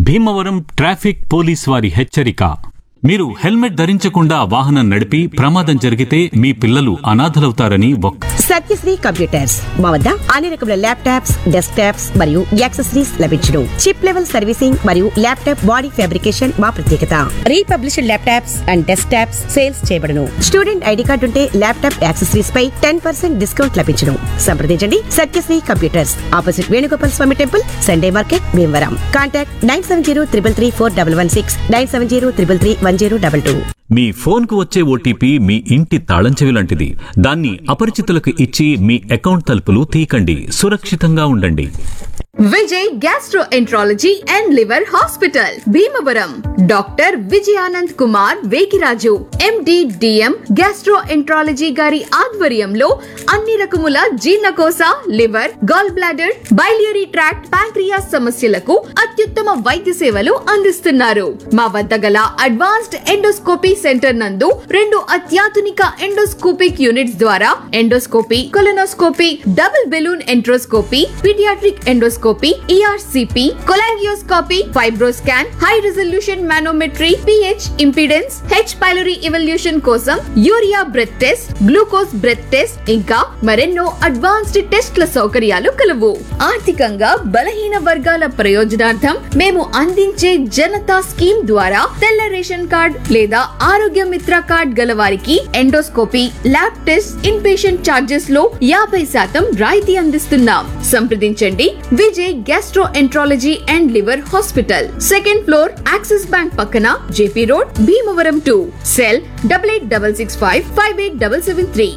Bhimavaram traffic police వారి హెచ్చరిక మీరు హెల్మెట్ ధరించకుండా వాహనం నడిపి ప్రమాదం జరిగితే మీ పిల్లలు అనాథలవుతారని ఒక్క సత్యశ్రీ కంప్యూటర్స్ మా వద్ద అన్ని రకముల ల్యాప్టాప్స్ డెస్క్ టాప్స్ మరియు యాక్సెసరీస్ లభించును చిప్ లెవెల్ సర్వీసింగ్ మరియు ల్యాప్టాప్ బాడీ ఫ్యాబ్రికేషన్ మా ప్రత్యేకత refurbished laptops and desktops sales చేయబడును స్టూడెంట్ ఐడి కార్డు ఉంటే ల్యాప్టాప్ యాక్సెసరీస్ పై టెన్ పర్సెంట్ డిస్కౌంట్ లభించును సంప్రదించండి Satyasri computers opposite Venugopal Swamy temple Sunday market Bhimavaram contact nine seven zero triple three four double one six nine seven zero triple three one zero double two మీ ఫోన్కు వచ్చే OTP మీ ఇంటి తాళం చెవి లాంటిది దాన్ని అపరిచితులకు ఇచ్చి మీ అకౌంట్ తలుపులు తీయకండి సురక్షితంగా ఉండండి Vijay gastroenterology and liver hospital Bhimavaram doctor Vijayanand Kumar Vekiraju MD DM gastroenterology గారి ఆధ్వర్యంలో అన్ని రకముల జీర్ణకోశ liver gall bladder biliary tract pancreas సమస్యలకు అత్యుత్తమ వైద్య సేవలు అందిస్తున్నారు మా వద్ద గల అడ్వాన్స్డ్ ఎండోస్కోపీ సెంటర్ నందు రెండు అత్యాధునిక ఎండోస్కోపిక్ యూనిట్స్ ద్వారా endoscopy colonoscopy double balloon enteroscopy paediatric endoscopy ERCP cholangioscopy fibroscan high resolution manometry pH impedance H pylori evaluation కోసం urea breath test glucose breath test ఇంకా మరెన్నో అడ్వాన్స్డ్ టెస్ట్ల సౌకర్యాలు కలవు ఆర్థికంగా బలహీన వర్గాల ప్రయోజనార్థం మేము అందించే జనతా స్కీమ్ ద్వారా తెల్ల రేషన్ కార్డ్ లేదా ఆరోగ్య మిత్ర కార్డ్ గల వారికి endoscopy lab test in patient charges లో యాభై శాతం రాయితీ అందిస్తున్నాం సంప్రదించండి Vijay gastro enterology and liver hospital second floor Axis bank పక్కన JP road Bhimavaram two cell double eight double six five five eight double seven three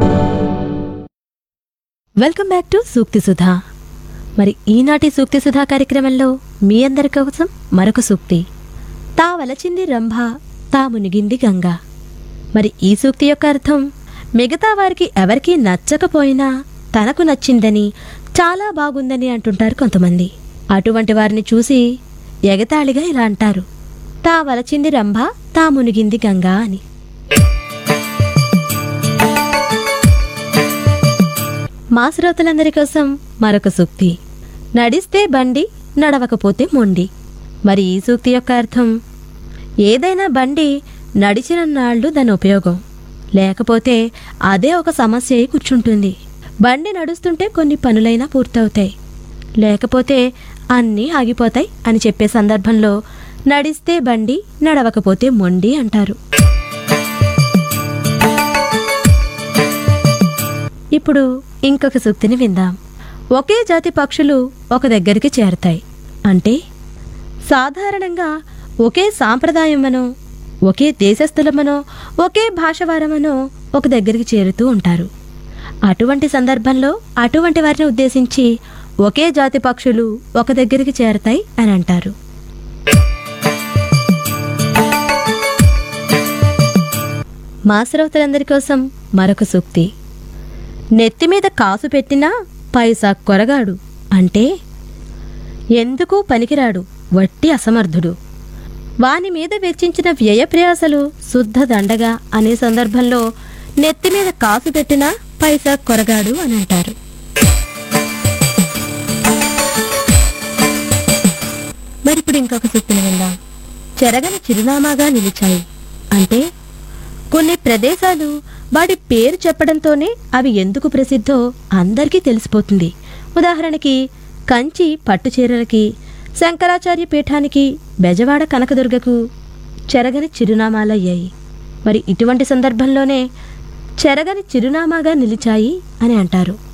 welcome back to సూక్తి సుధా మరి ఈనాటి సూక్తి సుధా కార్యక్రమంలో మీ అందరి కోసం మరొక సూక్తి తా వలచింది రంభ తా మునిగింది గంగ మరి ఈ సూక్తి యొక్క అర్థం మిగతా వారికి ఎవరికీ నచ్చకపోయినా తనకు నచ్చిందని చాలా బాగుందని అంటుంటారు కొంతమంది అటువంటి వారిని చూసి ఎగతాళిగా ఇలా అంటారు తా వలచింది రంభ తా మునిగింది గంగ అని మా శ్రోతలందరి కోసం మరొక సూక్తి నడిస్తే బండి నడవకపోతే మొండి మరి ఈ సూక్తి యొక్క అర్థం ఏదైనా బండి నడిచిన నాళ్ళు దాని ఉపయోగం లేకపోతే అదే ఒక సమస్య అయి కూర్చుంటుంది బండి నడుస్తుంటే కొన్ని పనులైనా పూర్తవుతాయి లేకపోతే అన్నీ ఆగిపోతాయి అని చెప్పే సందర్భంలో నడిస్తే బండి నడవకపోతే మొండి అంటారు ఇప్పుడు ఇంకొక సూక్తిని విందాం ఒకే జాతి పక్షులు ఒక దగ్గరికి చేరతాయి అంటే సాధారణంగా ఒకే సాంప్రదాయమనో ఒకే దేశస్థులమనో ఒకే భాషవారమనో ఒక దగ్గరికి చేరుతూ ఉంటారు అటువంటి సందర్భంలో అటువంటి వారిని ఉద్దేశించి ఒకే జాతి పక్షులు ఒక దగ్గరికి చేరతాయి అని అంటారు మా శ్రోతలందరి కోసం మరొక సూక్తి నెత్తి మీద కాసు పెట్టినా పైసా కొరగాడు అంటే ఎందుకు పనికిరాడు వట్టి అసమర్థుడు వాని మీద వెచ్చించిన వ్యయ ప్రయాసలు శుద్ధ దండగా అనే సందర్భంలో నెత్తి మీద కాసు పెట్టినా పైసా కొరగాడు అని అంటారు మరిప్పుడు ఇంకొక సూక్తిని విందాం చెరగని చిరునామాగా నిలిచాయి అంటే కొన్ని ప్రదేశాలు వాటి పేరు చెప్పడంతోనే అవి ఎందుకు ప్రసిద్ధో అందరికీ తెలిసిపోతుంది ఉదాహరణకి కంచి పట్టు చీరలకి శంకరాచార్య పీఠానికి బెజవాడ కనకదుర్గకు చెరగని చిరునామాలయ్యాయి మరి ఇటువంటి సందర్భంలోనే చెరగని చిరునామాగా నిలిచాయి అని అంటారు